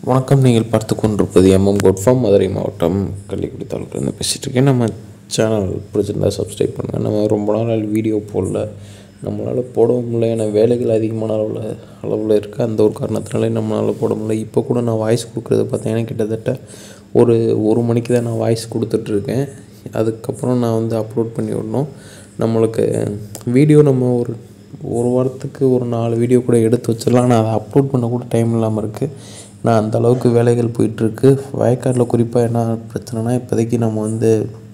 வணக்கம் நீங்கள் பார்த்து கொண்டிருப்பது எம்எம் கோட்ஃபார்ம் மதுரை மாவட்டம் கள்ளிக்குடி தாலுக்கிலேருந்து பேசிகிட்டு இருக்கேன் நம்ம சேனல் பிடிச்சிருந்தா சப்ஸ்கிரைப் பண்ணுங்கள் நம்ம ரொம்ப நாள் வீடியோ போடல நம்மளால் போடவும் முடியல ஏன்னா வேலைகள் அதிகமான அளவில் அளவில் இருக்குது அந்த ஒரு காரணத்தினாலே நம்மளால் போட முடியல இப்போ கூட நான் வாய்ஸ் கொடுக்குறது பார்த்தீங்கன்னா கிட்டத்தட்ட ஒரு ஒரு மணிக்கு தான் நான் வாய்ஸ் கொடுத்துட்ருக்கேன் அதுக்கப்புறம் நான் வந்து அப்லோட் பண்ணி விடணும் நம்மளுக்கு வீடியோ நம்ம ஒரு ஒரு வாரத்துக்கு ஒரு நாலு வீடியோ கூட எடுத்து வச்சிடலாம் ஆனால் அதை அப்லோட் பண்ண கூட டைம் இல்லாமல் இருக்குது நான் அந்த அளவுக்கு வேலைகள் போயிட்டுருக்கு வயக்காட்டில் குறிப்பாக என்ன பிரச்சனைனா இப்போதைக்கு நம்ம வந்து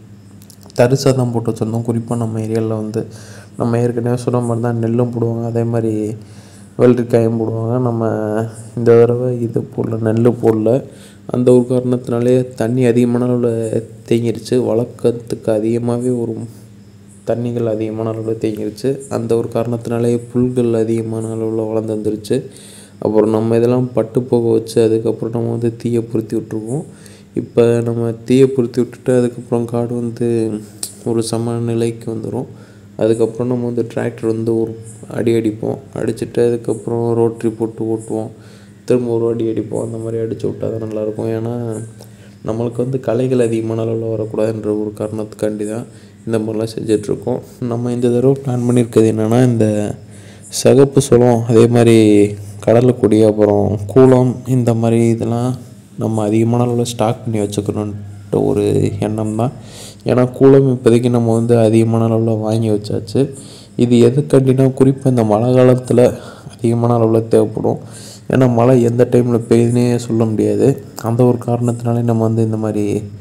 தரிசாக தான் போட்டு வச்சுருந்தோம் குறிப்பாக நம்ம ஏரியாவில் வந்து நம்ம ஏற்கனவே சொன்ன மாதிரி தான் நெல்லும் போடுவாங்க அதே மாதிரி வெள்ளரிக்காயும் போடுவாங்க நம்ம இந்த தடவை இது போடல நெல் போடல அந்த ஒரு காரணத்தினாலே தண்ணி அதிகமான அளவில் தேங்கிருச்சு வழக்கத்துக்கு அதிகமாகவே ஒரு தண்ணிகள் அதிகமான அளவில் தேங்கிருச்சு அந்த ஒரு காரணத்தினாலே புல்கள் அதிகமான அளவில் வளர்ந்து வந்துருச்சு அப்புறம் நம்ம இதெல்லாம் பட்டு போக வச்சு அதுக்கப்புறம் நம்ம வந்து தீயை பொருத்தி விட்ருவோம் இப்போ நம்ம தீயை பொருத்தி விட்டுட்டு அதுக்கப்புறம் காடு வந்து ஒரு சமநிலைக்கு வந்துடும் அதுக்கப்புறம் நம்ம வந்து டிராக்டர் வந்து ஒரு அடி அடிப்போம் அடிச்சுட்டு அதுக்கப்புறம் ரோட்ரி போட்டு ஓட்டுவோம் திரும்ப ஒரு அடி அடிப்போம் அந்த மாதிரி அடித்து விட்டா தான் நல்லாயிருக்கும் ஏன்னா நம்மளுக்கு வந்து களைகள் அதிகமான அளவில் வரக்கூடாதுன்ற ஒரு காரணத்துக்காண்டி தான் இந்த மாதிரிலாம் செஞ்சிட்ருக்கோம் நம்ம இந்த தடவை பிளான் பண்ணியிருக்கிறது என்னென்னா இந்த சிகப்பு சோளம் அதே மாதிரி கடலைக்கொடி அப்புறம் கூளம் இந்த மாதிரி இதெல்லாம் நம்ம அதிகமான அளவில் ஸ்டாக் பண்ணி வச்சுக்கணுன்ட்டு ஒரு எண்ணம் தான் ஏன்னா கூளம் இப்போதைக்கு நம்ம வந்து அதிகமான அளவில் வாங்கி வச்சாச்சு இது எதுக்காண்டினா குறிப்பாக இந்த மழை காலத்தில் அதிகமான அளவில் தேவைப்படும் ஏன்னா மழை எந்த டைமில் பெய்யுதுன்னே சொல்ல முடியாது அந்த ஒரு காரணத்தினாலே நம்ம வந்து இந்த மாதிரி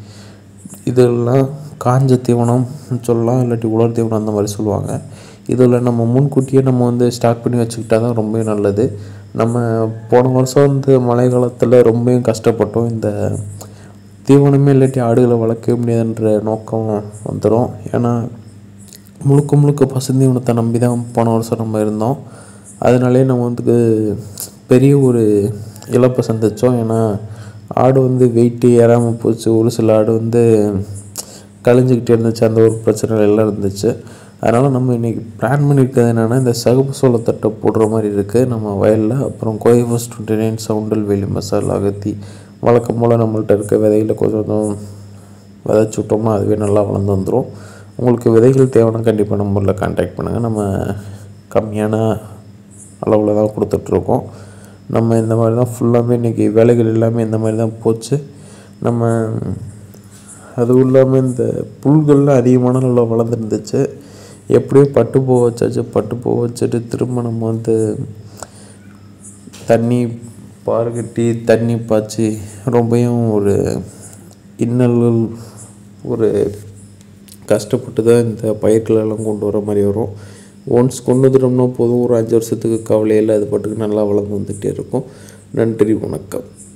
இதெல்லாம் காஞ்ச தீவனம் சொல்லலாம் இல்லாட்டி உலர் தீவனம் அந்த மாதிரி சொல்லுவாங்க இதில் நம்ம முன்கூட்டியே நம்ம வந்து ஸ்டாக் பண்ணி வச்சுக்கிட்டா தான் ரொம்ப நல்லது நம்ம போன வருஷம் வந்து மழை காலத்தில் ரொம்பவும் கஷ்டப்பட்டோம் இந்த தீவனமே இல்லாட்டி ஆடுகளை வளர்க்கவே முடியாதுன்ற நோக்கம் வந்துடும் ஏன்னா முழுக்க முழுக்க பசுந்தீவனத்தை நம்பி தான் போன வருஷம் நம்ம இருந்தோம் அதனாலே நம்ம வந்து பெரிய ஒரு இழப்பை சந்தித்தோம் ஏன்னா ஆடு வந்து வெயிட்டு ஏறாமல் போச்சு ஒரு சில ஆடு வந்து கழிஞ்சிக்கிட்டே இருந்துச்சு அந்த ஒரு பிரச்சனை எல்லாம் இருந்துச்சு அதனால் நம்ம இன்றைக்கி பிளான் பண்ணியிருக்கிறது என்னென்னா இந்த சகப்பு சோளத்தட்டை போடுற மாதிரி இருக்குது நம்ம வயலில் அப்புறம் கோயபஸ் டுவெண்ட்டி நைன் சவுண்டல் வேலி மசாலா அகத்தி வழக்கம் போல் நம்மள்ட்ட இருக்க விதைகளை கொஞ்சம் கொஞ்சம் விதைச்சி விட்டோம்னா அதுவே நல்லா வளர்ந்து வந்துடும் உங்களுக்கு விதைகள் தேவைன்னா கண்டிப்பாக நம்பரில் கான்டாக்ட் பண்ணுங்கள் நம்ம கம்மியான அளவில் தான் கொடுத்துட்ருக்கோம் நம்ம இந்த மாதிரி தான் ஃபுல்லாமே இன்றைக்கி வேலைகள் எல்லாமே இந்த மாதிரி தான் போச்சு நம்ம அதுவும் இல்லாமல் இந்த புல்கள்லாம் அதிகமான அளவில் வளர்ந்துருந்துச்சு எப்படியோ பட்டு போக வச்சாச்சு பட்டு போக வச்சுட்டு திரும்ப நம்ம வந்து தண்ணி பாரு கட்டி தண்ணி பாய்ச்சி ரொம்பவும் ஒரு இன்னல்கள் ஒரு கஷ்டப்பட்டு தான் இந்த பயிர்களெல்லாம் கொண்டு வர மாதிரி வரும் ஒன்ஸ் கொண்டு வந்துட்டோம்னா போதும் ஒரு அஞ்சு வருஷத்துக்கு கவலையில் அது பாட்டுக்கு நல்லா வளர்ந்து வந்துகிட்டே இருக்கும் நன்றி வணக்கம்